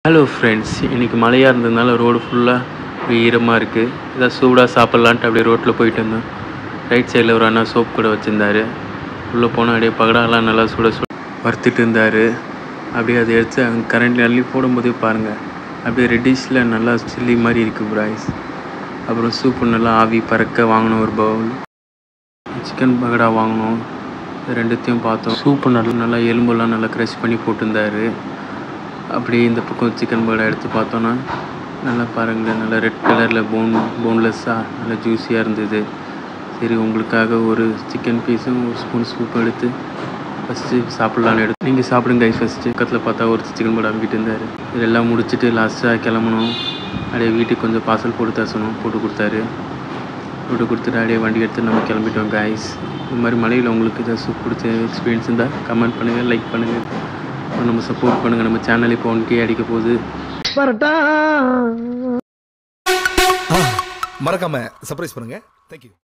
hello friends இன்றைக்கி மழையாக இருந்ததுனால ரோடு ஃபுல்லாக ஈரமாக இருக்குது ஏதாவது சூடாக சாப்பிட்லான்ட்டு அப்படியே ரோட்டில் போயிட்டு இருந்தோம் ரைட் சைடில் ஒரு அண்ணா சோப் கூட வச்சுருந்தாரு உள்ளே போனால் அப்படியே பகடாலாம் நல்லா சுட சுட வறுத்துட்டு இருந்தார் அப்படியே அதை எடுத்து அங்கே கரண்ட்ல அள்ளி போடும்போதே பாருங்கள் அப்படியே ரெட்டிஷில் நல்லா சில்லி மாதிரி இருக்குது ப்ராய்ஸ் அப்புறம் சூப்பு நல்லா ஆவி பறக்க வாங்கினோம் ஒரு பவுல் சிக்கன் பகடா வாங்கினோம் இது ரெண்டுத்தையும் பார்த்தோம் சூப்பு நல்லா நல்லா எலும்பெல்லாம் நல்லா க்ரஷ் பண்ணி போட்டிருந்தாரு அப்படியே இந்த பக்கம் சிக்கன் பகடா எடுத்து பார்த்தோன்னா நல்லா பாருங்களேன் நல்லா ரெட் கலரில் போன் போன்லெஸ்ஸாக நல்லா ஜூஸியாக இருந்தது சரி உங்களுக்காக ஒரு சிக்கன் பீஸும் ஒரு ஸ்பூன் சூப் எடுத்து ஃபஸ்ட்டு சாப்பிட்லான்னு எடுத்து நீங்கள் சாப்பிடுங்க guys ஃபஸ்ட்டு பக்கத்தில் பார்த்தா ஒரு சிக்கன் பகடா அம்பிட்டு இருந்தார் இதெல்லாம் முடிச்சுட்டு லாஸ்ட்டாக கிளம்பணும் அப்படியே வீட்டுக்கு கொஞ்சம் பார்சல் போட்டு தரணும் போட்டு கொடுத்தாரு போட்டு கொடுத்துட்டு அப்படியே வண்டி எடுத்து நம்ம கிளம்பிட்டோம் guys இந்த மாதிரி மலையில் உங்களுக்கு ஏதாவது சூப் பிடிச்ச எக்ஸ்பீரியன்ஸ் இருந்தால் கமெண்ட் பண்ணுங்கள் லைக் பண்ணுங்கள் அப்புறம் நம்ம சப்போர்ட் பண்ணுங்கள் நம்ம சேனல் இப்போ ஒன் கே அடிக்க போகுது மறக்காம சர்ப்ரைஸ் பண்ணுங்க தேங்க்யூ